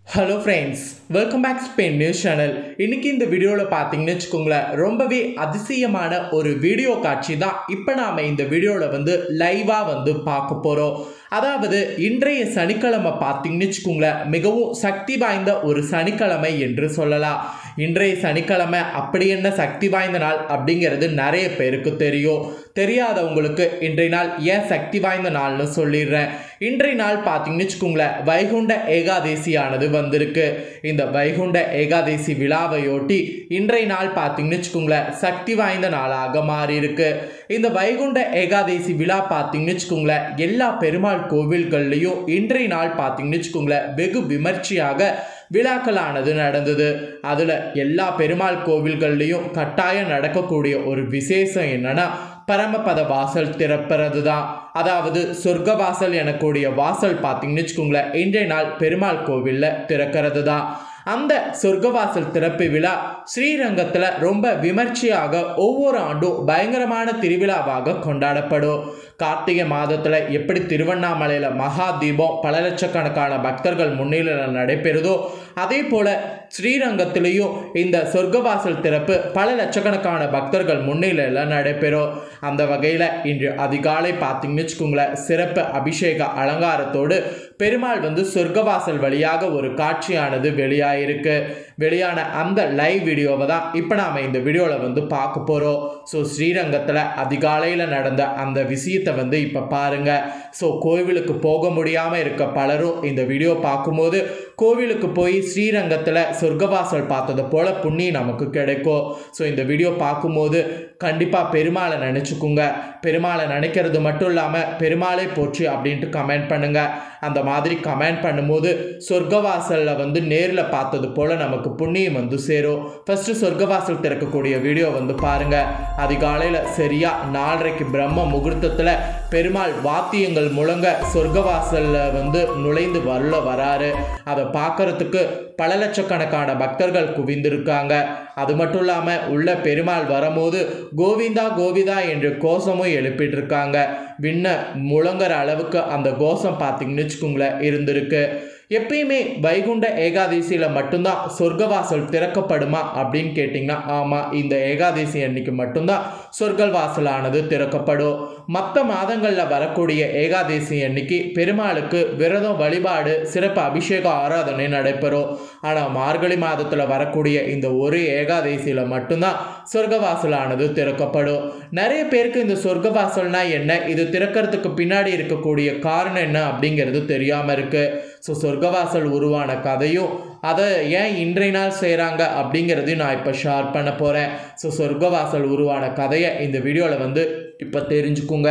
hello friends welcome back Spain news channel இன்னைக்கு இந்த வீடியோவில் பார்த்தீங்கன்னு வச்சுக்கோங்களேன் ரொம்பவே அதிசயமான ஒரு வீடியோ காட்சி தான் இப்போ நாம் இந்த வீடியோவில் வந்து லைவாக வந்து பார்க்க போகிறோம் அதாவது இன்றைய சனிக்கிழமை பார்த்தீங்கன்னு வச்சுக்கோங்களேன் மிகவும் சக்தி வாய்ந்த ஒரு சனிக்கிழமை என்று சொல்லலாம் இன்றைய சனிக்கிழமை அப்படி என்ன சக்தி வாய்ந்த நாள் அப்படிங்கிறது நிறைய பேருக்கு தெரியும் தெரியாதவங்களுக்கு இன்றைய நாள் ஏன் சக்தி வாய்ந்த நாள்னு சொல்லிடுறேன் இன்றைய நாள் பார்த்தீங்கன்னு வச்சுக்கோங்களேன் வைகுண்ட ஏகாதேசியானது வந்திருக்கு இந்த வைகுண்ட ஏகாதேசி விழாவையொட்டி இன்றைய நாள் பார்த்தீங்கன்னு வச்சுக்கோங்களேன் சக்தி வாய்ந்த நாளாக மாறி இருக்கு இந்த வைகுண்ட ஏகாதேசி விழா பார்த்தீங்கன்னு வச்சுக்கோங்களேன் எல்லா பெருமாள் கோவில்கள்லையும் இன்றைய நாள் பார்த்தீங்கன்னு வச்சுக்கோங்களேன் வெகு விமர்சையாக விழாக்களானது நடந்தது அதில் எல்லா பெருமாள் கோவில்கள்லையும் கட்டாயம் நடக்கக்கூடிய ஒரு விசேஷம் என்னன்னா பரமபத வாசல் திறப்புறது தான் அதாவது சொர்க்க வாசல் எனக்கூடிய வாசல் பார்த்தீங்கன்னு வச்சுக்கோங்களேன் இன்றைய நாள் பெருமாள் கோவிலில் திறக்கிறது தான் அந்த சொர்க்கவாசல் திறப்பு விழா ஸ்ரீரங்கத்தில் ரொம்ப விமர்சையாக ஒவ்வொரு ஆண்டும் பயங்கரமான திருவிழாவாக கொண்டாடப்படும் கார்த்திகை மாதத்தில் எப்படி திருவண்ணாமலையில் மகா தீபம் பல லட்சக்கணக்கான பக்தர்கள் முன்னிலையில் நடைபெறுதோ அதே போல் ஸ்ரீரங்கத்திலையும் இந்த சொர்க்கவாசல் திறப்பு பல லட்சக்கணக்கான பக்தர்கள் முன்னிலையில் நடைபெறும் அந்த வகையில் இன்று அதிகாலை பார்த்தீங்கன்னு வச்சுக்கோங்களேன் சிறப்பு அபிஷேக அலங்காரத்தோடு பெருமாள் வந்து சொர்க்கவாசல் வழியாக ஒரு காட்சியானது வெளியாயிருக்கு வெளியான அந்த லைவ் வீடியோவை தான் இப்போ நாம் இந்த வீடியோவில் வந்து பார்க்க போகிறோம் ஸோ ஸ்ரீரங்கத்தில் அதிகாலையில் நடந்த அந்த விஷயத்தை வந்து இப்போ பாருங்கள் ஸோ கோவிலுக்கு போக முடியாமல் இருக்க பலரும் இந்த வீடியோ பார்க்கும்போது கோவிலுக்கு போய் ஸ்ரீரங்கத்தில் சொர்க்கவாசல் பார்த்தது போல் புண்ணியம் நமக்கு கிடைக்கும் ஸோ இந்த வீடியோ பார்க்கும்போது கண்டிப்பாக பெருமாளை நினச்சிக்கோங்க பெருமாளை நினைக்கிறது மட்டும் இல்லாமல் பெருமாளை போற்றி அப்படின்ட்டு கமெண்ட் பண்ணுங்கள் அந்த மாதிரி கமெண்ட் பண்ணும்போது சொர்க்கவாசலில் வந்து நேரில் பார்த்தது போல் நமக்கு புண்ணியம் வந்து சேரும் ஃபஸ்ட்டு சொர்க்கவாசல் திறக்கக்கூடிய வீடியோ வந்து பாருங்கள் அதிகாலையில் சரியாக நாலரைக்கு பிரம்ம முகூர்த்தத்தில் பெருமாள் வாத்தியங்கள் முழங்க சொர்க்கவாசலில் வந்து நுழைந்து வரல வராரு அதை பார்க்கறதுக்கு பல லட்சக்கணக்கான பக்தர்கள் குவிந்திருக்காங்க அது மட்டும் இல்லாமல் உள்ள பெருமாள் வரும்போது கோவிந்தா கோவிந்தா என்று கோஷமும் எழுப்பிட்டு இருக்காங்க விண்ண முழங்குற அளவுக்கு அந்த கோஷம் பார்த்தீங்கன்னு வச்சுக்கோங்களேன் இருந்திருக்கு எப்பயுமே வைகுண்ட ஏகாதசியில் மட்டும்தான் சொர்க்கவாசல் திறக்கப்படுமா அப்படின்னு கேட்டிங்கன்னா ஆமாம் இந்த ஏகாதசி அன்னைக்கு மட்டும்தான் சொர்க்கல் வாசலானது திறக்கப்படும் மற்ற மாதங்களில் வரக்கூடிய ஏகாதசி அன்னைக்கு பெருமாளுக்கு விரதம் வழிபாடு சிறப்பு அபிஷேக ஆராதனை நடைபெறும் ஆனால் மார்கழி மாதத்தில் வரக்கூடிய இந்த ஒரு ஏகாதசியில் மட்டும்தான் சொர்க்கவாசலானது திறக்கப்படும் நிறைய பேருக்கு இந்த சொர்க்கவாசல்னா என்ன இது திறக்கிறதுக்கு பின்னாடி இருக்கக்கூடிய காரணம் என்ன அப்படிங்கிறது தெரியாமல் இருக்குது ஸோ சொர்க்கவாசல் உருவான கதையும் அதை ஏன் இன்றைய நாள் செய்கிறாங்க அப்படிங்கிறதையும் நான் இப்போ ஷேர் பண்ண போகிறேன் ஸோ சொர்க்கவாசல் உருவான கதையை இந்த வீடியோவில் வந்து இப்போ தெரிஞ்சுக்குங்க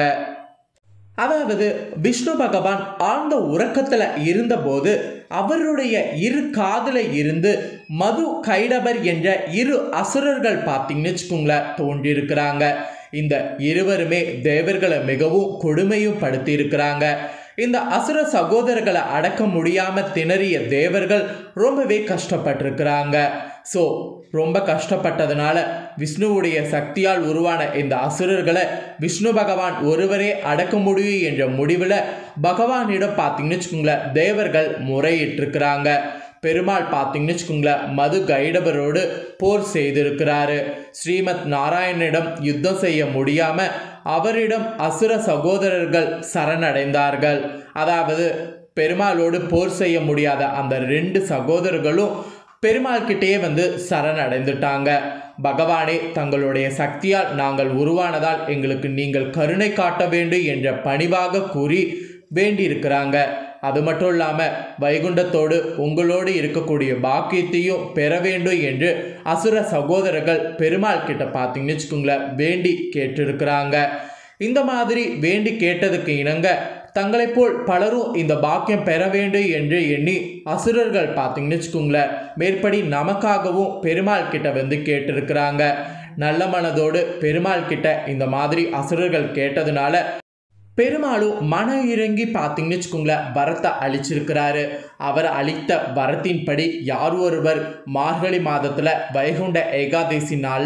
அதாவது விஷ்ணு பகவான் ஆழ்ந்த உறக்கத்தில் இருந்தபோது அவருடைய இரு காதில் இருந்து மது கைடபர் என்ற இரு அசுரர்கள் பார்த்தீங்கன்னு வச்சுக்கோங்களேன் தோன்றியிருக்கிறாங்க இந்த இருவருமே தேவர்களை மிகவும் கொடுமையும் படுத்தி இருக்கிறாங்க இந்த அசுர சகோதரர்களை அடக்க முடியாமல் திணறிய தேவர்கள் ரொம்பவே கஷ்டப்பட்டிருக்கிறாங்க ஸோ ரொம்ப கஷ்டப்பட்டதுனால விஷ்ணுவுடைய சக்தியால் உருவான இந்த அசுரர்களை விஷ்ணு பகவான் ஒருவரே அடக்க முடியும் என்ற முடிவில் பகவானிடம் பார்த்தீங்கன்னு வச்சுக்கோங்களேன் தேவர்கள் முறையிட்டிருக்கிறாங்க பெருமாள் பார்த்தீங்கன்னு வச்சுக்கோங்களேன் மது கைடபரோடு போர் செய்திருக்கிறாரு ஸ்ரீமத் நாராயணனிடம் யுத்தம் செய்ய முடியாமல் அவரிடம் அசுர சகோதரர்கள் சரணடைந்தார்கள் அதாவது பெருமாளோடு போர் செய்ய முடியாத அந்த ரெண்டு சகோதரர்களும் பெருமாள் கிட்டேயே வந்து சரணடைந்துட்டாங்க பகவானே தங்களுடைய சக்தியால் நாங்கள் உருவானதால் எங்களுக்கு நீங்கள் கருணை காட்ட வேண்டும் என்ற பணிவாக கூறி வேண்டியிருக்கிறாங்க அது மட்டும் இல்லாமல் வைகுண்டத்தோடு உங்களோடு இருக்கக்கூடிய பாக்கியத்தையும் பெற வேண்டும் என்று அசுர சகோதரர்கள் பெருமாள் கிட்ட பார்த்தீங்கன்னு வச்சுக்கோங்களேன் வேண்டி கேட்டிருக்கிறாங்க இந்த மாதிரி வேண்டி கேட்டதுக்கு இணங்க தங்களைப் போல் பலரும் இந்த பாக்கியம் பெற வேண்டும் என்று எண்ணி அசுரர்கள் பார்த்தீங்கன்னு வச்சுக்கோங்களேன் மேற்படி நமக்காகவும் பெருமாள் கிட்ட வந்து கேட்டிருக்கிறாங்க நல்ல மனதோடு பெருமாள் கிட்ட இந்த மாதிரி அசுரர்கள் கேட்டதுனால பெருமாளும் மன இறங்கி பார்த்தீங்கன்னு வச்சுக்கோங்களேன் வரத்தை அழிச்சிருக்கிறாரு அவர் அளித்த வரத்தின்படி யார் ஒருவர் மார்கழி மாதத்தில் வைகுண்ட ஏகாதசி நாளில்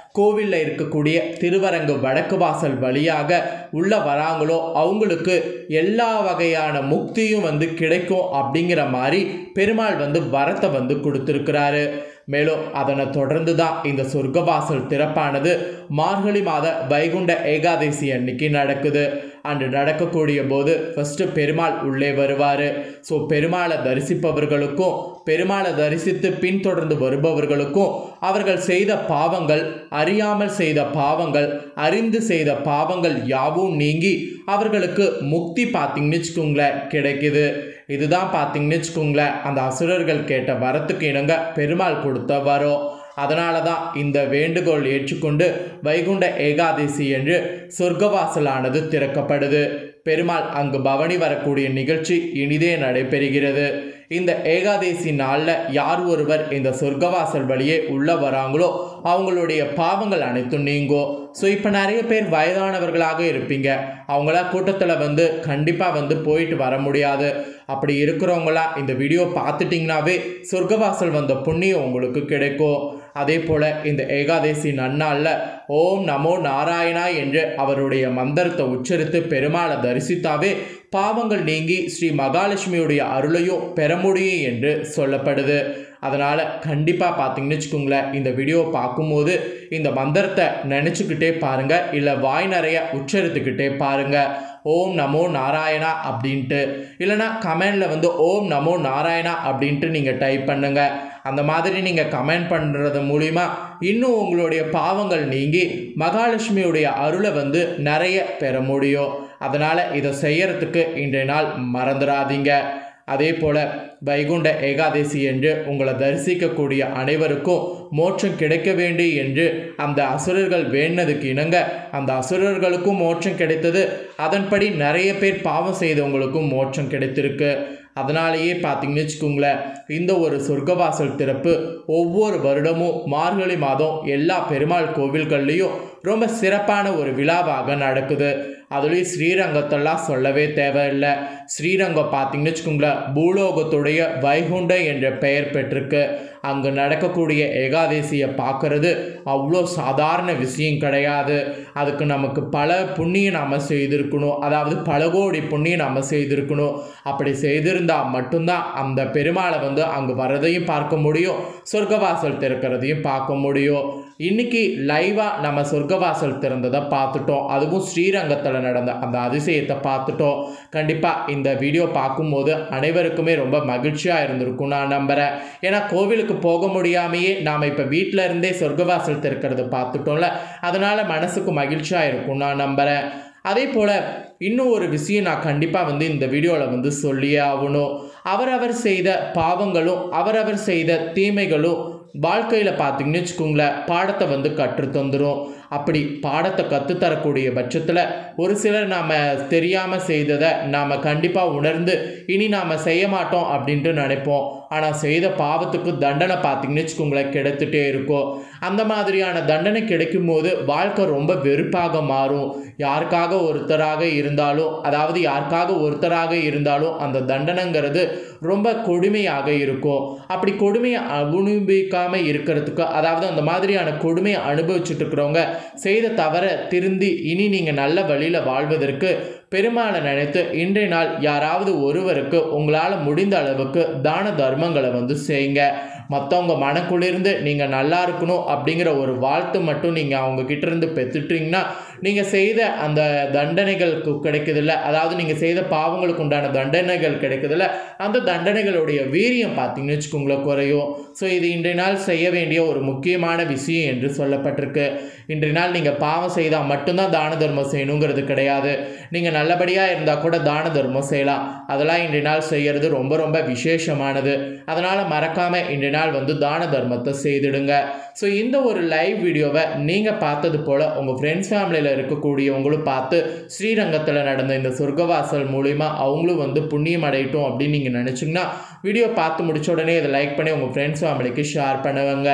கோவிலில் இருக்கக்கூடிய திருவரங்கு வடக்கு வாசல் வழியாக உள்ளே வராங்களோ அவங்களுக்கு எல்லா வகையான முக்தியும் வந்து கிடைக்கும் அப்படிங்கிற மாதிரி பெருமாள் வந்து வரத்தை வந்து கொடுத்துருக்கிறாரு மேலும் அதனை தொடர்ந்து தான் இந்த சொர்க்கவாசல் திறப்பானது மார்கழி மாத வைகுண்ட ஏகாதசி அன்னைக்கு நடக்குது அன்று நடக்கக்கூடிய போது ஃபஸ்ட்டு பெருமாள் உள்ளே வருவார் ஸோ பெருமாளை தரிசிப்பவர்களுக்கும் பெருமாளை தரிசித்து பின்தொடர்ந்து வருபவர்களுக்கும் அவர்கள் செய்த பாவங்கள் அறியாமல் செய்த பாவங்கள் அறிந்து செய்த பாவங்கள் யாவும் நீங்கி அவர்களுக்கு முக்தி பார்த்தீங்கன்னு வச்சுக்கோங்களேன் கிடைக்குது இதுதான் பார்த்தீங்கன்னு வச்சுக்கோங்களேன் அந்த அசுரர்கள் கேட்ட வரத்துக்கு இணங்க பெருமாள் கொடுத்த வரம் அதனால தான் இந்த வேண்டுகோள் ஏற்றுக்கொண்டு வைகுண்ட ஏகாதசி என்று சொர்க்கவாசலானது திறக்கப்படுது பெருமாள் அங்கு பவனி வரக்கூடிய நிகழ்ச்சி இனிதே நடைபெறுகிறது இந்த ஏகாதசி நாளில் யார் ஒருவர் இந்த சொர்க்கவாசல் வழியே உள்ளே வராங்களோ அவங்களுடைய பாவங்கள் அனைத்தும் நீங்கும் ஸோ இப்போ நிறைய பேர் வயதானவர்களாக இருப்பீங்க அவங்களா கூட்டத்தில் வந்து கண்டிப்பாக வந்து போயிட்டு வர முடியாது அப்படி இருக்கிறவங்களா இந்த வீடியோ பார்த்துட்டிங்கனாவே சொர்க்கவாசல் வந்த புண்ணியம் உங்களுக்கு கிடைக்கும் அதே போல் இந்த ஏகாதசி நன்னாளில் ஓம் நமோ நாராயணா என்று அவருடைய மந்திரத்தை உச்சரித்து பெருமாளை தரிசித்தாவே பாவங்கள் நீங்கி ஸ்ரீ மகாலட்சுமியுடைய அருளையும் பெற முடியும் என்று சொல்லப்படுது அதனால் கண்டிப்பாக பார்த்தீங்கன்னு வச்சுக்கோங்களேன் இந்த வீடியோ பார்க்கும்போது இந்த மந்திரத்தை நினச்சிக்கிட்டே பாருங்கள் இல்லை வாய் நிறைய உச்சரித்துக்கிட்டே பாருங்கள் ஓம் நமோ நாராயணா அப்படின்ட்டு இல்லைனா கமெண்டில் வந்து ஓம் நமோ நாராயணா அப்படின்ட்டு நீங்கள் டைப் பண்ணுங்கள் அந்த மாதிரி நீங்கள் கமெண்ட் பண்ணுறது மூலிமா இன்னும் உங்களுடைய பாவங்கள் நீங்கி மகாலட்சுமியுடைய அருளை வந்து நிறைய பெற முடியும் அதனால் இதை செய்யறதுக்கு இன்றைய நாள் மறந்துடாதீங்க அதே போல் வைகுண்ட ஏகாதசி என்று உங்களை தரிசிக்கக்கூடிய அனைவருக்கும் மோட்சம் கிடைக்க வேண்டும் என்று அந்த அசுரர்கள் வேண்டதுக்கு இணங்க அந்த அசுரர்களுக்கும் மோட்சம் கிடைத்தது அதன்படி நிறைய பேர் பாவம் செய்தவங்களுக்கும் மோட்சம் கிடைத்திருக்கு அதனாலேயே பார்த்தீங்கன்னு வச்சுக்கோங்களேன் இந்த ஒரு சொர்க்கவாசல் திறப்பு ஒவ்வொரு வருடமும் மார்கழி மாதம் எல்லா பெருமாள் கோவில்கள்லேயும் ரொம்ப சிறப்பான ஒரு விழாவாக நடக்குது அதுலேயும் ஸ்ரீரங்கத்தெல்லாம் சொல்லவே தேவையில்லை ஸ்ரீரங்கம் பார்த்தீங்கன்னு வச்சுக்கோங்களேன் பூலோகத்துடைய வைகுண்டம் என்ற பெயர் பெற்றிருக்கு அங்கே நடக்கக்கூடிய ஏகாதசியை பார்க்கறது அவ்வளோ சாதாரண விஷயம் கிடையாது அதுக்கு நமக்கு பல புண்ணியம் நாம் செய்திருக்கணும் அதாவது பல கோடி புண்ணியம் நாம் செய்திருக்கணும் அப்படி செய்திருந்தால் மட்டும்தான் அந்த பெருமாளை வந்து அங்கே வரதையும் பார்க்க முடியும் சொர்க்கவாசல் திறக்கிறதையும் பார்க்க முடியும் இன்னைக்கு லைவாக நம்ம சொர்க்கவாசல் திறந்ததை பார்த்துட்டோம் அதுவும் ஸ்ரீரங்கத்தில் நடந்த அந்த அதிசயத்தை பார்த்துட்டோம் கண்டிப்பாக இந்த வீடியோ பார்க்கும்போது அனைவருக்குமே ரொம்ப மகிழ்ச்சியாக இருந்திருக்கும் நான் நம்புகிறேன் ஏன்னா கோவிலுக்கு போக முடியாமையே நாம் இப்போ வீட்டில் இருந்தே சொர்க்கவாசல் திறக்கிறத பார்த்துட்டோம்ல அதனால் மனசுக்கு மகிழ்ச்சியாக இருக்கும் நான் நம்புகிறேன் அதே போல் இன்னும் ஒரு விஷயம் நான் கண்டிப்பாக வந்து இந்த வீடியோவில் வந்து சொல்லியே ஆகணும் அவரவர் செய்த பாவங்களும் அவரவர் செய்த தீமைகளும் வாழ்க்கையில் பார்த்தீங்கன்னு வச்சுக்கோங்களேன் பாடத்தை வந்து கற்று தந்துடும் அப்படி பாடத்தை கற்றுத்தரக்கூடிய பட்சத்தில் ஒரு சிலர் நாம் தெரியாமல் செய்ததை நாம் கண்டிப்பாக உணர்ந்து இனி நாம் செய்ய மாட்டோம் அப்படின்ட்டு நினைப்போம் ஆனால் செய்த பாவத்துக்கு தண்டனை பார்த்தீங்கன்னு வச்சுக்கோங்களேன் கிடைத்துட்டே இருக்கும் அந்த மாதிரியான தண்டனை கிடைக்கும் போது வாழ்க்கை ரொம்ப வெறுப்பாக மாறும் யாருக்காக ஒருத்தராக இருந்தாலும் அதாவது யாருக்காக ஒருத்தராக இருந்தாலும் அந்த தண்டனைங்கிறது ரொம்ப கொடுமையாக இருக்கும் அப்படி கொடுமையை அனுபவிக்காமல் இருக்கிறதுக்கு அதாவது அந்த மாதிரியான கொடுமையை அனுபவிச்சுட்டு இருக்கிறவங்க செய்த தவற திருந்தி இனி நீங்கள் நல்ல வழியில் வாழ்வதற்கு பெருமாளை நினைத்து இன்றைய நாள் யாராவது ஒருவருக்கு உங்களால் முடிந்த அளவுக்கு தான தர்மங்களை வந்து செய்யுங்க மற்றவங்க மனக்குளிர்ந்து நீங்கள் நல்லா இருக்கணும் அப்படிங்கிற ஒரு வாழ்த்து மட்டும் நீங்கள் அவங்க கிட்ட இருந்து பெற்றுட்டீங்கன்னா நீங்கள் செய்த அந்த தண்டனைகளுக்கு கிடைக்குதுல்ல அதாவது நீங்கள் செய்த பாவங்களுக்கு உண்டான தண்டனைகள் கிடைக்குதுல்ல அந்த தண்டனைகளுடைய வீரியம் பார்த்தீங்கன்னு வச்சுக்கோங்களேன் குறையும் ஸோ இது இன்றைய நாள் செய்ய வேண்டிய ஒரு முக்கியமான விஷயம் என்று சொல்லப்பட்டிருக்கு இன்றைய நாள் நீங்கள் பாவம் செய்தால் மட்டும்தான் தான தர்மம் செய்யணுங்கிறது கிடையாது நீங்கள் நல்லபடியாக இருந்தால் கூட தான தர்மம் செய்யலாம் அதெல்லாம் இன்றைய நாள் செய்கிறது ரொம்ப ரொம்ப விசேஷமானது அதனால் மறக்காமல் இன்றைய நாள் வந்து தான தர்மத்தை செய்திடுங்க ஸோ இந்த ஒரு லைவ் வீடியோவை நீங்கள் பார்த்தது போல் உங்கள் ஃப்ரெண்ட்ஸ் ஃபேமிலியில் இருக்கக்கூடியவங்களும் பார்த்து ஸ்ரீரங்கத்தில் நடந்த இந்த சொர்க்கவாசல் மூலிமா அவங்களும் வந்து புண்ணியம் அடையட்டும் அப்படின்னு நீங்கள் நினச்சிங்கன்னா வீடியோ பார்த்து முடிச்ச உடனே இதை லைக் பண்ணி உங்கள் ஃப்ரெண்ட்ஸ் ஃபேமிலிக்கு ஷேர் பண்ணுவாங்க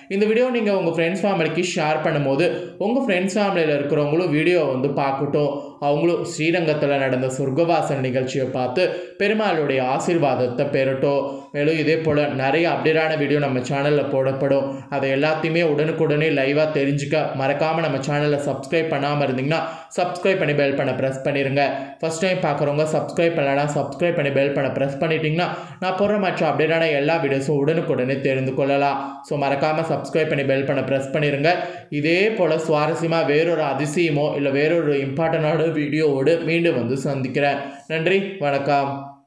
இந்த வீடியோ நீங்கள் உங்கள் ஃப்ரெண்ட்ஸ் ஃபேமிலிக்கு ஷேர் பண்ணும்போது உங்கள் ஃப்ரெண்ட்ஸ் ஃபேமிலியில் இருக்கிறவங்களும் வீடியோ வந்து பார்க்கட்டும் அவங்களும் ஸ்ரீரங்கத்தில் நடந்த சொர்க்கவாசல் நிகழ்ச்சியை பார்த்து பெருமாளுடைய ஆசீர்வாதத்தை பெறட்டும் மேலும் இதே போல் நிறைய அப்டேட்டான வீடியோ நம்ம சேனலில் போடப்படும் அதை எல்லாத்தையுமே உடனுக்குடனே லைவாக தெரிஞ்சுக்க மறக்காமல் நம்ம சேனலை சப்ஸ்கிரைப் பண்ணாமல் இருந்தீங்கன்னா சப்ஸ்கிரைப் பண்ணி பெல் பண்ண ப்ரெஸ் பண்ணிடுங்க ஃபஸ்ட் டைம் பார்க்குறவங்க சப்ஸ்கிரைப் பண்ணலன்னா சப்ஸ்கிரைப் பண்ணி பெல் பண்ண ப்ரெஸ் பண்ணிட்டீங்கன்னா நான் போடுற மற்ற அப்டேட்டான எல்லா வீடியோஸும் உடனுக்குடனே தெரிந்து கொள்ளலாம் ஸோ மறக்காமல் சப்ஸ்கிரைப் பண்ணி பெல் பண்ண ப்ரெஸ் பண்ணிடுங்க இதே போல் சுவாரஸ்யமாக வேறொரு அதிசயமோ இல்லை வேறொரு இம்பார்ட்டண்டான வீடியோவோடு மீண்டும் வந்து சந்திக்கிறேன் நன்றி வணக்கம்